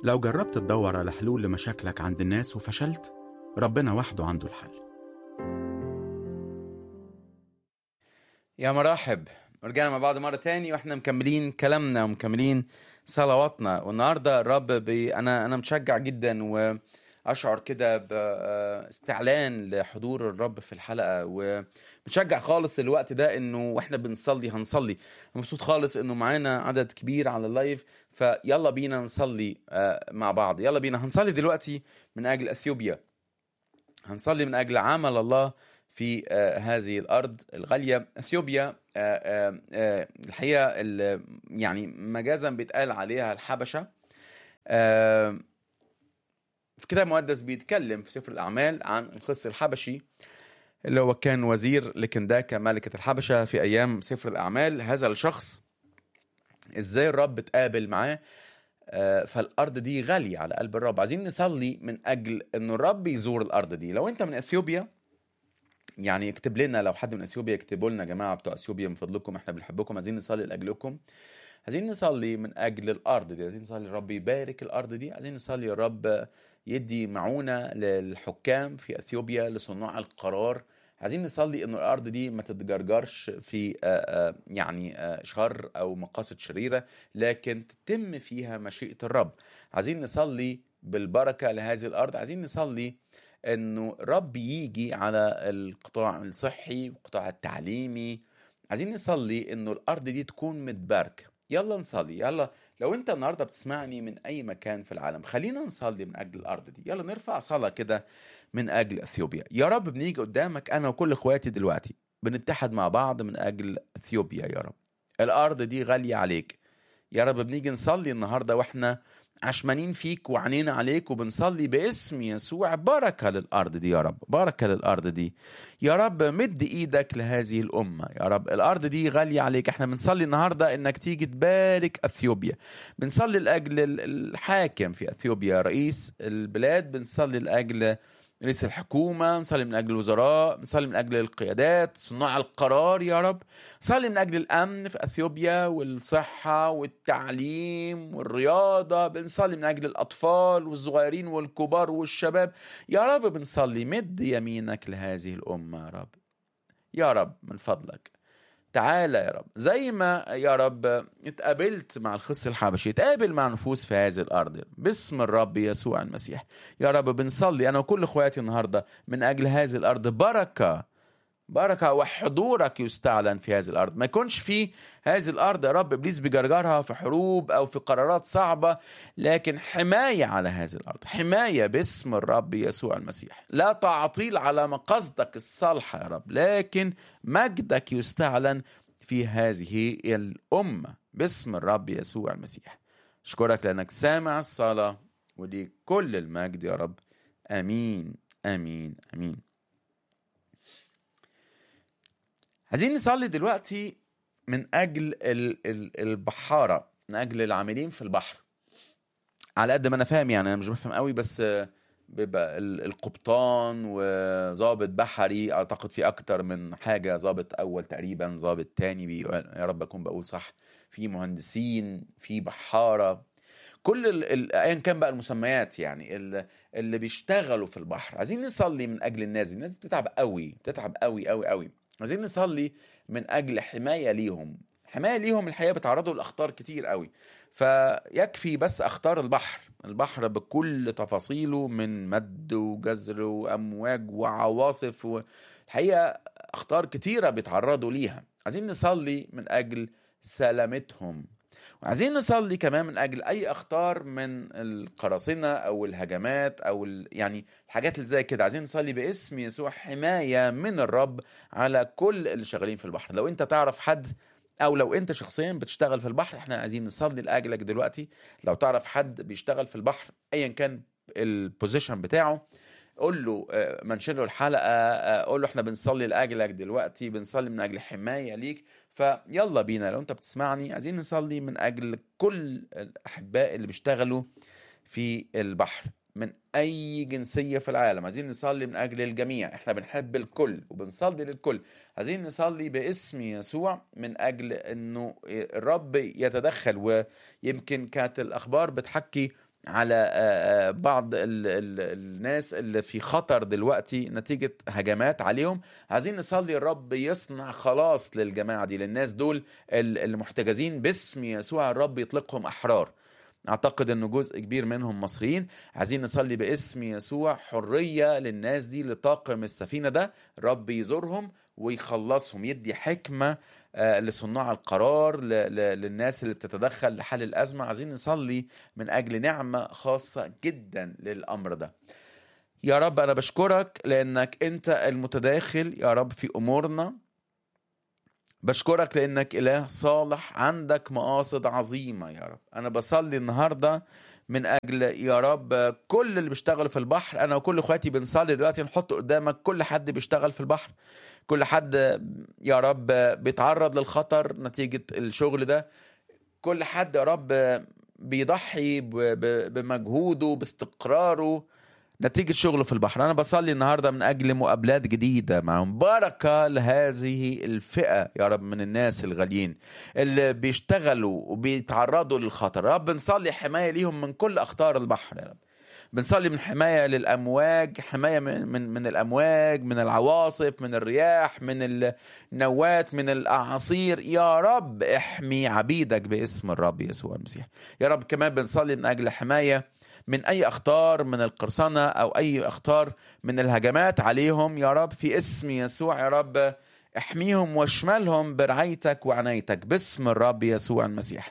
لو جربت تدور على حلول لمشاكلك عند الناس وفشلت ربنا وحده عنده الحل يا مرحب رجعنا مع بعض مرة تاني واحنا مكملين كلامنا ومكملين صلواتنا والنهارده الرب بي انا انا متشجع جدا واشعر كده باستعلان لحضور الرب في الحلقة ومتشجع خالص الوقت ده انه واحنا بنصلي هنصلي مبسوط خالص انه معانا عدد كبير على اللايف فيلا بينا نصلي آه، مع بعض يلا بينا هنصلي دلوقتي من اجل اثيوبيا هنصلي من اجل عمل الله في آه، هذه الارض الغاليه اثيوبيا آه، آه، آه، الحقيقه ال- يعني مجازا بيتقال عليها الحبشه آه، في كتاب مقدس بيتكلم في سفر الاعمال عن القس الحبشي اللي هو كان وزير لكنداكا ملكه الحبشه في ايام سفر الاعمال هذا الشخص ازاي الرب اتقابل معاه آه، فالارض دي غاليه على قلب الرب عايزين نصلي من اجل ان الرب يزور الارض دي لو انت من اثيوبيا يعني اكتب لنا لو حد من اثيوبيا اكتبوا لنا يا جماعه بتوع اثيوبيا من فضلكم احنا بنحبكم عايزين نصلي لاجلكم عايزين نصلي من اجل الارض دي عايزين نصلي الرب يبارك الارض دي عايزين نصلي الرب يدي معونه للحكام في اثيوبيا لصناع القرار عايزين نصلي ان الارض دي ما تتجرجرش في آه، آه، يعني آه، شر او مقاصد شريره لكن تتم فيها مشيئه الرب عايزين نصلي بالبركه لهذه الارض عايزين نصلي انه رب يجي على القطاع الصحي والقطاع التعليمي عايزين نصلي انه الارض دي تكون متباركه يلا نصلي يلا لو انت النهارده بتسمعني من اي مكان في العالم خلينا نصلي من اجل الارض دي يلا نرفع صلاه كده من اجل اثيوبيا يا رب بنيجي قدامك انا وكل اخواتي دلوقتي بنتحد مع بعض من اجل اثيوبيا يا رب الارض دي غاليه عليك يا رب بنيجي نصلي النهارده واحنا عشمانين فيك وعنينا عليك وبنصلي باسم يسوع بركة للأرض دي يا رب بركة للأرض دي يا رب مد إيدك لهذه الأمة يا رب الأرض دي غالية عليك احنا بنصلي النهاردة إنك تيجي تبارك أثيوبيا بنصلي لأجل ال- الحاكم في أثيوبيا رئيس البلاد بنصلي لأجل رئيس الحكومة نصلي من أجل الوزراء نصلي من أجل القيادات صناع القرار يا رب نصلي من أجل الأمن في أثيوبيا والصحة والتعليم والرياضة بنصلي من أجل الأطفال والصغيرين والكبار والشباب يا رب بنصلي مد يمينك لهذه الأمة يا رب يا رب من فضلك تعالى يا رب زي ما يا رب اتقابلت مع الخص الحبشي اتقابل مع نفوس في هذه الارض باسم الرب يسوع المسيح يا رب بنصلي انا وكل اخواتي النهارده من اجل هذه الارض بركه بركة وحضورك يستعلن في هذه الأرض ما يكونش في هذه الأرض يا رب إبليس بيجرجرها في حروب أو في قرارات صعبة لكن حماية على هذه الأرض حماية باسم الرب يسوع المسيح لا تعطيل على مقاصدك الصالحة يا رب لكن مجدك يستعلن في هذه الأمة باسم الرب يسوع المسيح أشكرك لأنك سامع الصلاة وليك كل المجد يا رب آمين آمين آمين عايزين نصلي دلوقتي من اجل ال- ال- البحاره من اجل العاملين في البحر على قد ما انا فاهم يعني انا مش بفهم قوي بس آه، بيبقى ال- القبطان وظابط بحري اعتقد في اكتر من حاجه ظابط اول تقريبا ظابط تاني بي يا رب اكون بقول صح في مهندسين في بحاره كل ال- ال- ايا كان بقى المسميات يعني ال- اللي بيشتغلوا في البحر عايزين نصلي من اجل الناس دي الناس دي بتتعب قوي بتتعب قوي قوي قوي عايزين نصلي من اجل حمايه ليهم حمايه ليهم الحقيقه بيتعرضوا لاخطار كتير قوي فيكفي بس اخطار البحر البحر بكل تفاصيله من مد وجزر وامواج وعواصف والحقيقه اخطار كتيره بيتعرضوا ليها عايزين نصلي من اجل سلامتهم وعايزين نصلي كمان من اجل اي اخطار من القراصنه او الهجمات او ال... يعني الحاجات اللي زي كده عايزين نصلي باسم يسوع حمايه من الرب على كل اللي شغالين في البحر لو انت تعرف حد او لو انت شخصيا بتشتغل في البحر احنا عايزين نصلي لاجلك دلوقتي لو تعرف حد بيشتغل في البحر ايا كان البوزيشن بتاعه قول له آه، منشر له الحلقه آه، قول له احنا بنصلي لاجلك دلوقتي بنصلي من اجل حمايه ليك فيلا بينا لو انت بتسمعني عايزين نصلي من اجل كل الاحباء اللي بيشتغلوا في البحر من اي جنسيه في العالم عايزين نصلي من اجل الجميع احنا بنحب الكل وبنصلي للكل عايزين نصلي باسم يسوع من اجل انه الرب يتدخل ويمكن كانت الاخبار بتحكي على آه، آه، بعض ال ال الناس اللي في خطر دلوقتي نتيجة هجمات عليهم عايزين نصلي الرب يصنع خلاص للجماعة دي للناس دول ال- اللي محتجزين باسم يسوع الرب يطلقهم أحرار اعتقد انه جزء كبير منهم مصريين عايزين نصلي باسم يسوع حريه للناس دي لطاقم السفينه ده رب يزورهم ويخلصهم يدي حكمه آه، لصناع القرار ل- ل- للناس اللي بتتدخل لحل الازمه عايزين نصلي من اجل نعمه خاصه جدا للامر ده يا رب انا بشكرك لانك انت المتداخل يا رب في امورنا بشكرك لانك اله صالح عندك مقاصد عظيمه يا رب انا بصلي النهارده من اجل يا رب كل اللي بيشتغلوا في البحر انا وكل اخواتي بنصلي دلوقتي نحط قدامك كل حد بيشتغل في البحر كل حد يا رب بيتعرض للخطر نتيجه الشغل ده كل حد يا رب بيضحي ب- ب- بمجهوده باستقراره نتيجة شغله في البحر أنا بصلي النهاردة من أجل مقابلات جديدة معهم بركة لهذه الفئة يا رب من الناس الغاليين اللي بيشتغلوا وبيتعرضوا للخطر يا رب نصلي حماية ليهم من كل أخطار البحر يا رب بنصلي من حماية للأمواج حماية من, من, من الأمواج من العواصف من الرياح من النوات من الأعاصير يا رب احمي عبيدك باسم الرب يسوع المسيح يا رب كمان بنصلي من أجل حماية من أي أخطار من القرصنة أو أي أخطار من الهجمات عليهم يا رب في اسم يسوع يا رب احميهم واشملهم برعايتك وعنايتك باسم الرب يسوع المسيح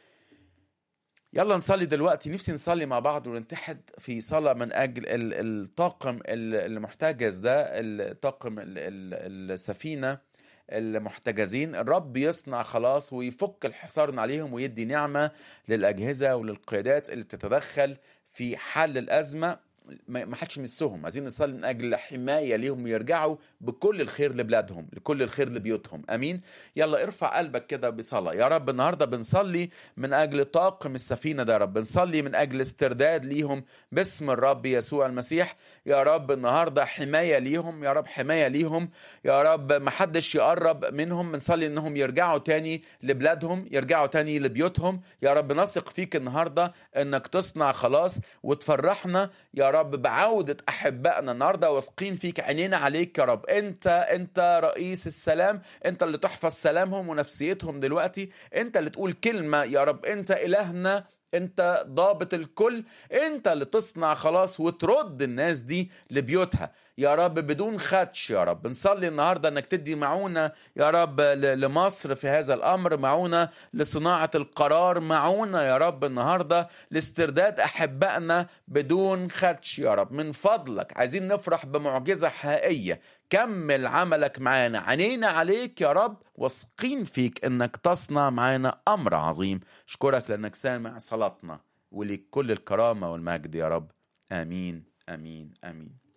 يلا نصلي دلوقتي نفسي نصلي مع بعض ونتحد في صلاة من أجل ال- الطاقم ال- المحتجز ده الطاقم ال- ال- السفينة المحتجزين الرب يصنع خلاص ويفك الحصار من عليهم ويدي نعمة للأجهزة وللقيادات اللي بتتدخل في حل الأزمة ما ما حدش يمسهم عايزين نصلي من اجل حمايه ليهم يرجعوا بكل الخير لبلادهم لكل الخير لبيوتهم امين يلا ارفع قلبك كده بصلاه يا رب النهارده بنصلي من اجل طاقم السفينه ده يا رب بنصلي من اجل استرداد ليهم باسم الرب يسوع المسيح يا رب النهارده حمايه ليهم يا رب حمايه ليهم يا رب ما حدش يقرب منهم بنصلي انهم يرجعوا تاني لبلادهم يرجعوا تاني لبيوتهم يا رب نثق فيك النهارده انك تصنع خلاص وتفرحنا يا رب بعودة أحبائنا النهاردة واثقين فيك عينينا عليك يا رب أنت أنت رئيس السلام أنت اللي تحفظ سلامهم ونفسيتهم دلوقتي أنت اللي تقول كلمة يا رب أنت إلهنا انت ضابط الكل انت اللي تصنع خلاص وترد الناس دي لبيوتها يا رب بدون خدش يا رب نصلي النهارده انك تدي معونه يا رب ل- لمصر في هذا الامر معونه لصناعه القرار معونه يا رب النهارده لاسترداد احبائنا بدون خدش يا رب من فضلك عايزين نفرح بمعجزه حقيقيه كمل عملك معانا عينينا عليك يا رب واثقين فيك انك تصنع معانا امر عظيم اشكرك لانك سامع صلاتنا وليك كل الكرامه والمجد يا رب امين امين امين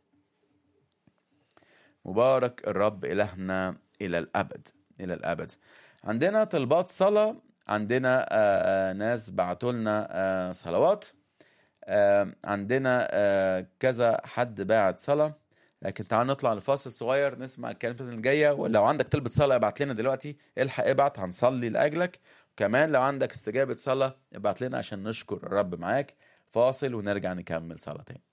مبارك الرب إلهنا إلى الأبد إلى الأبد عندنا طلبات صلاة عندنا آه، آه، ناس بعتوا لنا آه، صلوات آه، عندنا آه، كذا حد باعت صلاة لكن تعال نطلع لفاصل صغير نسمع الكلمات اللي جاية ولو عندك طلبة صلاة ابعت لنا دلوقتي الحق ابعت هنصلي لأجلك كمان لو عندك استجابة صلاة ابعت لنا عشان نشكر الرب معاك فاصل ونرجع نكمل صلاة تاني